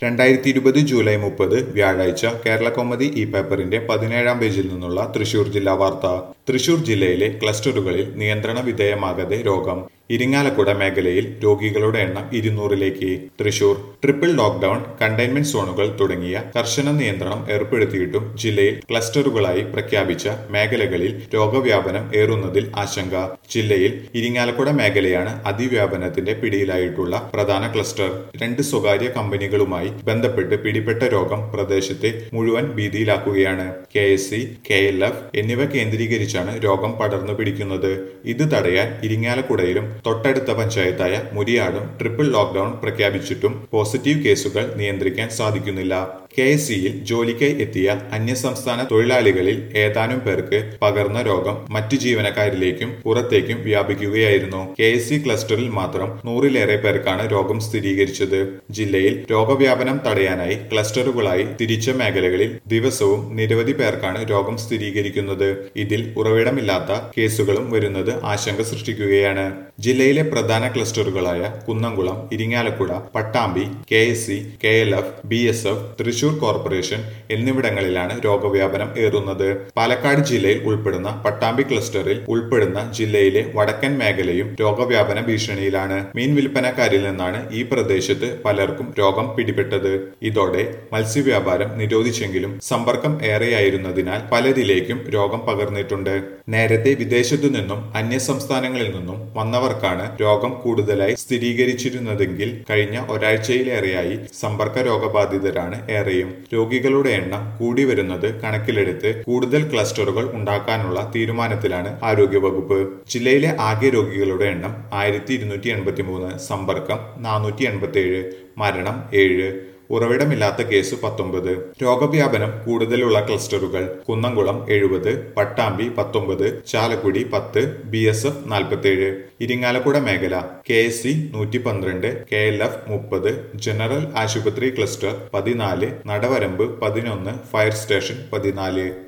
രണ്ടായിരത്തി ഇരുപത് ജൂലൈ മുപ്പത് വ്യാഴാഴ്ച കേരള കൗമുദി ഈ പേപ്പറിന്റെ പതിനേഴാം പേജിൽ നിന്നുള്ള തൃശൂർ ജില്ലാ വാർത്ത തൃശൂർ ജില്ലയിലെ ക്ലസ്റ്ററുകളിൽ നിയന്ത്രണ വിധേയമാകാതെ രോഗം ഇരിങ്ങാലക്കുട മേഖലയിൽ രോഗികളുടെ എണ്ണം ഇരുന്നൂറിലേക്ക് തൃശൂർ ട്രിപ്പിൾ ലോക്ക്ഡൌൺ കണ്ടെയ്ൻമെന്റ് സോണുകൾ തുടങ്ങിയ കർശന നിയന്ത്രണം ഏർപ്പെടുത്തിയിട്ടും ജില്ലയിൽ ക്ലസ്റ്ററുകളായി പ്രഖ്യാപിച്ച മേഖലകളിൽ രോഗവ്യാപനം ഏറുന്നതിൽ ആശങ്ക ജില്ലയിൽ ഇരിങ്ങാലക്കുട മേഖലയാണ് അതിവ്യാപനത്തിന്റെ പിടിയിലായിട്ടുള്ള പ്രധാന ക്ലസ്റ്റർ രണ്ട് സ്വകാര്യ കമ്പനികളുമായി ബന്ധപ്പെട്ട് പിടിപെട്ട രോഗം പ്രദേശത്തെ മുഴുവൻ ഭീതിയിലാക്കുകയാണ് K S C K L F എന്നിവ കേന്ദ്രീകരിച്ചാണ് രോഗം പടർന്നു പിടിക്കുന്നത് ഇത് തടയാൻ ഇരിങ്ങാലക്കുടയിലും തൊട്ടടുത്ത പഞ്ചായത്തായ മുരിയാടും ട്രിപ്പിൾ ലോക്ക്ഡൌൺ പ്രഖ്യാപിച്ചിട്ടും പോസിറ്റീവ് കേസുകൾ നിയന്ത്രിക്കാൻ സാധിക്കുന്നില്ല കെ എസ് സിയിൽ ജോലിക്കായി എത്തിയ അന്യസംസ്ഥാന തൊഴിലാളികളിൽ ഏതാനും പേർക്ക് പകർന്ന രോഗം മറ്റു ജീവനക്കാരിലേക്കും പുറത്തേക്കും വ്യാപിക്കുകയായിരുന്നു കെ എസ് സി ക്ലസ്റ്ററിൽ മാത്രം നൂറിലേറെ പേർക്കാണ് രോഗം സ്ഥിരീകരിച്ചത് ജില്ലയിൽ രോഗവ്യാപനം തടയാനായി ക്ലസ്റ്ററുകളായി തിരിച്ച മേഖലകളിൽ ദിവസവും നിരവധി പേർക്കാണ് രോഗം സ്ഥിരീകരിക്കുന്നത് ഇതിൽ ഉറവിടമില്ലാത്ത കേസുകളും വരുന്നത് ആശങ്ക സൃഷ്ടിക്കുകയാണ് ജില്ലയിലെ പ്രധാന ക്ലസ്റ്ററുകളായ Kunnamkulam Irinjalakuda Pattambi K S C K L F B S F Thrissur corporation എന്നിവിടങ്ങളിലാണ് രോഗവ്യാപനം ഏറുന്നത് പാലക്കാട് ജില്ലയിൽ ഉൾപ്പെടുന്ന പട്ടാമ്പി ക്ലസ്റ്ററിൽ ഉൾപ്പെടുന്ന ജില്ലയിലെ വടക്കൻ മേഖലയും രോഗവ്യാപന ഭീഷണിയിലാണ് മീൻ വിൽപ്പനക്കാരിൽ നിന്നാണ് ഈ പ്രദേശത്ത് പലർക്കും രോഗം പിടിപെട്ടത് ഇതോടെ മത്സ്യവ്യാപാരം നിരോധിച്ചെങ്കിലും സമ്പർക്കം ഏറെയായിരുന്നതിനാൽ പലരിലേക്കും രോഗം പകർന്നിട്ടുണ്ട് നേരത്തെ വിദേശത്തു നിന്നും അന്യ സംസ്ഥാനങ്ങളിൽ നിന്നും വന്നവർക്കാണ് രോഗം കൂടുതലായി സ്ഥിരീകരിച്ചിരുന്നതെങ്കിൽ കഴിഞ്ഞ ഒരാഴ്ചയിലേറെയായി സമ്പർക്ക രോഗബാധിതരാണ് ഏറെയും രോഗികളുടെ എണ്ണം കൂടി വരുന്നത് കണക്കിലെടുത്ത് കൂടുതൽ ക്ലസ്റ്ററുകൾ ഉണ്ടാക്കാനുള്ള തീരുമാനത്തിലാണ് ആരോഗ്യവകുപ്പ് ജില്ലയിലെ ആകെ രോഗികളുടെ എണ്ണം ആയിരത്തി ഇരുന്നൂറ്റി എൺപത്തി മൂന്ന് സമ്പർക്കം നാനൂറ്റി എൺപത്തി ഏഴ് മരണം ഏഴ് ഉറവിടമില്ലാത്ത കേസ് പത്തൊമ്പത് രോഗവ്യാപനം കൂടുതലുള്ള ക്ലസ്റ്ററുകൾ കുന്നംകുളം എഴുപത് പട്ടാമ്പി പത്തൊമ്പത് ചാലക്കുടി പത്ത് ബി എസ് എഫ് നാൽപ്പത്തേഴ് ഇരിങ്ങാലക്കുട മേഖല കെ എസ് സി നൂറ്റി പന്ത്രണ്ട് കെ എൽ എഫ് മുപ്പത് ജനറൽ ആശുപത്രി ക്ലസ്റ്റർ പതിനാല് നടവരമ്പ് പതിനൊന്ന് ഫയർ സ്റ്റേഷൻ പതിനാല്